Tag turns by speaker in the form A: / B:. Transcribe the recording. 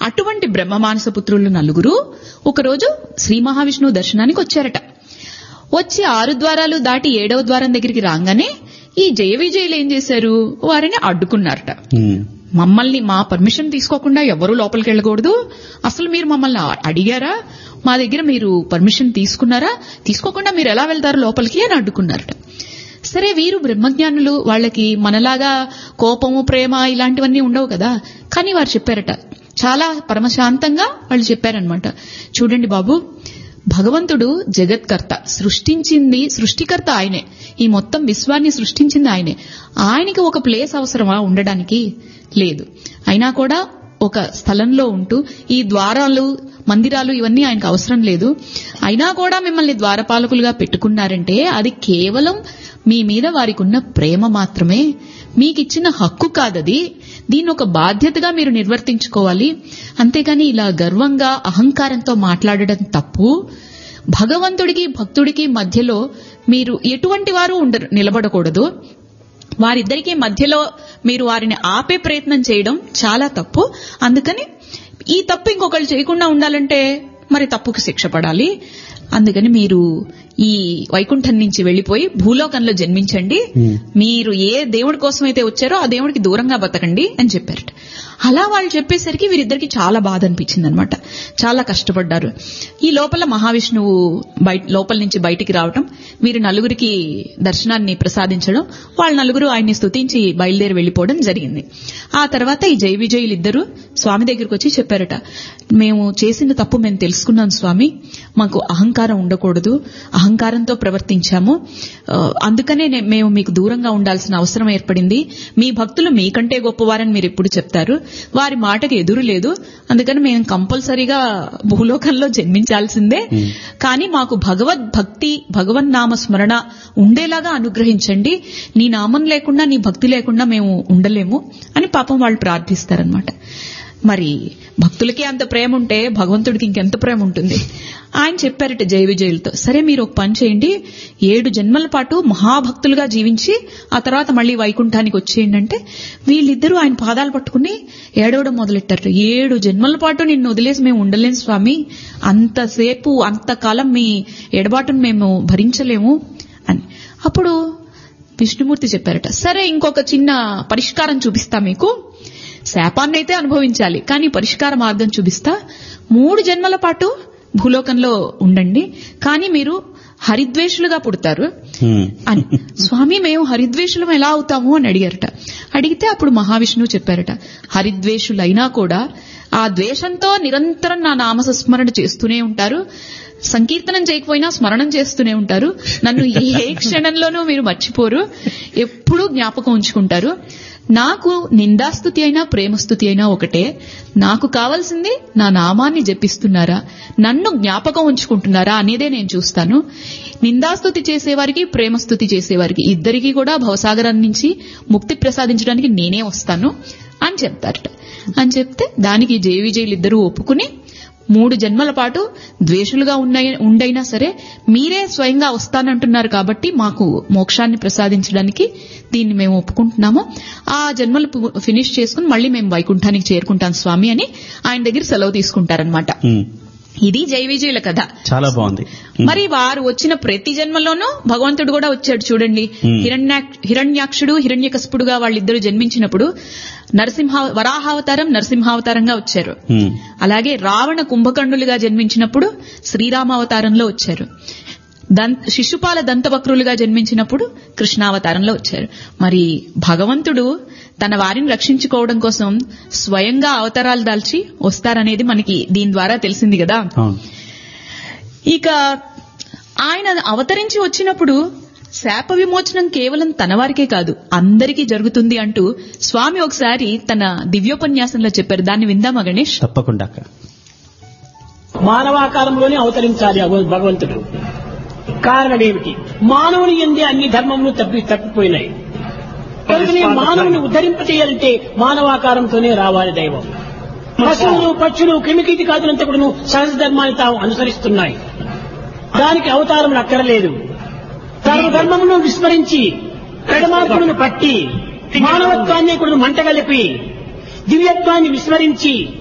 A: అటువంటి బ్రహ్మ మానస పుత్రులు నలుగురు ఒకరోజు శ్రీ మహావిష్ణువు దర్శనానికి వచ్చారట వచ్చి ఆరు ద్వారాలు దాటి ఏడవ ద్వారం దగ్గరికి రాగానే ఈ జయ విజయులు ఏం చేశారు వారిని అడ్డుకున్నారట
B: ఉమ్.
A: మమ్మల్ని మా పర్మిషన్ తీసుకోకుండా ఎవరూ లోపలికి వెళ్ళకూడదు అసలు మీరు మమ్మల్ని అ- అడిగారా మా దగ్గర మీరు పర్మిషన్ తీసుకున్నారా తీసుకోకుండా మీరు ఎలా వెళ్తారు లోపలికి అని అడ్డుకున్నారట సరే వీరు బ్రహ్మజ్ఞానులు వాళ్ళకి మనలాగా కోపము ప్రేమ ఇలాంటివన్నీ ఉండవు కదా కానీ వారు చెప్పారట చాలా పరమశాంతంగా వాళ్ళు చెప్పారనమాట చూడండి బాబు భగవంతుడు జగత్కర్త సృష్టించింది సృష్టికర్త ఆయనే ఈ మొత్తం విశ్వాన్ని సృష్టించింది ఆయనే ఆయనకి ఒక ప్లేస్ అవసరమా ఉండడానికి లేదు అయినా కూడా ఒక స్థలంలో ఉంటూ ఈ ద్వారాలు మందిరాలు ఇవన్నీ ఆయనకు అవసరం లేదు అయినా కూడా మిమ్మల్ని ద్వారపాలకులుగా పెట్టుకున్నారంటే అది కేవలం మీ మీద వారికి ఉన్న ప్రేమ మాత్రమే మీకిచ్చిన హక్కు కాదది దీన్ని ఒక బాధ్యతగా మీరు నిర్వర్తించుకోవాలి అంతేగాని ఇలా గర్వంగా అహంకారంతో మాట్లాడడం తప్పు భగవంతుడికి భక్తుడికి మధ్యలో మీరు ఎటువంటి వారు ఉండరు నిలబడకూడదు వారిద్దరికీ మధ్యలో మీరు వారిని ఆపే ప్రయత్నం చేయడం చాలా తప్పు అందుకని ఈ తప్పు ఇంకొకళ్ళు చేయకుండా ఉండాలంటే మరి తప్పుకి శిక్ష పడాలి అందుకని మీరు ఈ వైకుంఠం నుంచి వెళ్లిపోయి భూలోకంలో జన్మించండి మీరు ఏ దేవుడి కోసం అయితే వచ్చారో ఆ దేవుడికి దూరంగా బతకండి అని చెప్పారట అలా వాళ్ళు చెప్పేసరికి వీరిద్దరికి చాలా బాధ అనిపించింది అనమాట చాలా కష్టపడ్డారు ఈ లోపల మహావిష్ణువు బయట లోపల నుంచి బయటికి రావటం వీరి నలుగురికి దర్శనాన్ని ప్రసాదించడం వాళ్ళ నలుగురు ఆయన్ని స్తుతించి బయలుదేరి వెళ్లిపోవడం జరిగింది ఆ తర్వాత ఈ జై విజయులు ఇద్దరు స్వామి దగ్గరికి వచ్చి చెప్పారట మేము చేసిన తప్పు మేము తెలుసుకున్నాం స్వామి మాకు అహంకారం ఉండకూడదు అహంకారంతో ప్రవర్తించాము ఆ, అందుకనే నే- మేము మీకు దూరంగా ఉండాల్సిన అవసరం ఏర్పడింది మీ భక్తులు మీకంటే గొప్పవారని మీరు ఎప్పుడు చెప్తారు వారి మాటకి ఎదురు లేదు అందుకని మేము కంపల్సరీగా భూలోకంలో జన్మించాల్సిందే కానీ మాకు భగవద్ భక్తి భగవన్ నామ స్మరణ ఉండేలాగా అనుగ్రహించండి నీ నామం లేకుండా నీ భక్తి లేకుండా మేము ఉండలేము అని పాపం వాళ్ళు ప్రార్థిస్తారనమాట మరి భక్తులకి అంత ప్రేమ ఉంటే భగవంతుడికి ఇంకెంత ప్రేమ ఉంటుంది ఆయన చెప్పారట జయ విజయులతో సరే మీరు ఒక పని చేయండి ఏడు జన్మల పాటు మహాభక్తులుగా జీవించి ఆ తర్వాత మళ్ళీ వైకుంఠానికి వచ్చేయండి అంటే వీళ్ళిద్దరూ ఆయన పాదాలు పట్టుకుని ఏడవడం మొదలెట్టారట ఏడు జన్మల పాటు నిన్ను వదిలేసి మేము ఉండలేం స్వామి అంతసేపు అంతకాలం మీ ఎడబాటును మేము భరించలేము అని అప్పుడు విష్ణుమూర్తి చెప్పారట సరే ఇంకొక చిన్న పరిష్కారం చూపిస్తా మీకు శాపాన్నైతే అనుభవించాలి కానీ పరిష్కార మార్గం చూపిస్తా మూడు జన్మల పాటు భూలోకంలో ఉండండి కానీ మీరు హరిద్వేషులుగా పుడతారు
B: ఉమ్.
A: అని స్వామి మేము హరిద్వేషులం ఎలా అవుతాము అని అడిగారట అడిగితే అప్పుడు మహావిష్ణువు చెప్పారట హరిద్వేషులైనా కూడా ఆ ద్వేషంతో నిరంతరం నా నామ సంస్మరణ చేస్తూనే ఉంటారు సంకీర్తనం చేయకపోయినా స్మరణం చేస్తూనే ఉంటారు నన్ను ఏ క్షణంలోనూ మీరు మర్చిపోరు ఎప్పుడూ జ్ఞాపకం ఉంచుకుంటారు నాకు నిందాస్తుతి అయినా ప్రేమస్తుతి అయినా ఒకటే నాకు కావాల్సింది నా నామాన్ని జపిస్తున్నారా నన్ను జ్ఞాపకం ఉంచుకుంటున్నారా అనేదే నేను చూస్తాను నిందాస్తుతి చేసేవారికి ప్రేమస్తుతి చేసేవారికి ఇద్దరికీ కూడా భవసాగరం నుంచి ముక్తి ప్రసాదించడానికి నేనే వస్తాను అని చెప్తారట అని చెప్తే దానికి జయ విజయులు ఇద్దరూ ఒప్పుకుని మూడు జన్మల పాటు ద్వేషులుగా ఉన్న- ఉండైనా సరే మీరే స్వయంగా వస్తానంటున్నారు కాబట్టి మాకు మోక్షాన్ని ప్రసాదించడానికి దీన్ని మేము ఒప్పుకుంటున్నాము ఆ జన్మలు పు- ఫినిష్ చేసుకుని మళ్ళీ మేము వైకుంఠానికి చేరుకుంటాం స్వామి అని ఆయన దగ్గర సెలవు తీసుకుంటారనమాట
B: ఉమ్.
A: ఇది జై విజయుల కథ
B: చాలా బాగుంది
A: మరి వారు వచ్చిన ప్రతి జన్మలోనూ భగవంతుడు కూడా వచ్చాడు చూడండి
B: Hmm.
A: హిరణ్యాక్- హిరణ్యాక్షుడు హిరణ్యకశపుడుగా వాళ్ళిద్దరు జన్మించినప్పుడు నరసింహ వరాహావతారం నరసింహావతారంగా వచ్చారు
B: ఉమ్.
A: అలాగే రావణ కుంభకర్ణులుగా జన్మించినప్పుడు శ్రీరామావతారంలో వచ్చారు దంత శిశుపాల దంతవక్రులుగా జన్మించినప్పుడు కృష్ణావతారంలో వచ్చారు మరి భగవంతుడు తన వారిని రక్షించుకోవడం కోసం స్వయంగా అవతారాలు దాల్చి వస్తారనేది మనకి దీని ద్వారా తెలిసింది కదా
B: అవును
A: ఇక ఆయన అవతరించి వచ్చినప్పుడు శాప విమోచనం కేవలం తన వారికే కాదు అందరికీ జరుగుతుంది అంటూ స్వామి ఒకసారి తన దివ్యోపన్యాసంలో చెప్పారు దాన్ని విందామా గణేష్
B: తప్పకుండా అక్క
C: మానవాకారంలోనే అవతరించాలి అగో- భగవంతుడు కారణం ఏమిటి మానవుని ఎందే అన్ని ధర్మములు తప్పి తప్పిపోయినాయి కనుకనే మానవుని ఉద్ధరింపచేయాలంటే మానవాకారంతోనే రావాలి దైవం పశువులు పక్షులు క్రిమికీటి కాదులంతా కూడా సహజ ధర్మాన్ని తాము అనుసరిస్తున్నాయి దానికి అవతారములు అక్కరలేదు సర్వధర్మమును విస్మరించి పెడమార్పులను పట్టి మానవత్వాన్ని కూడా మంటగలిపి దివ్యత్వాన్ని విస్మరించి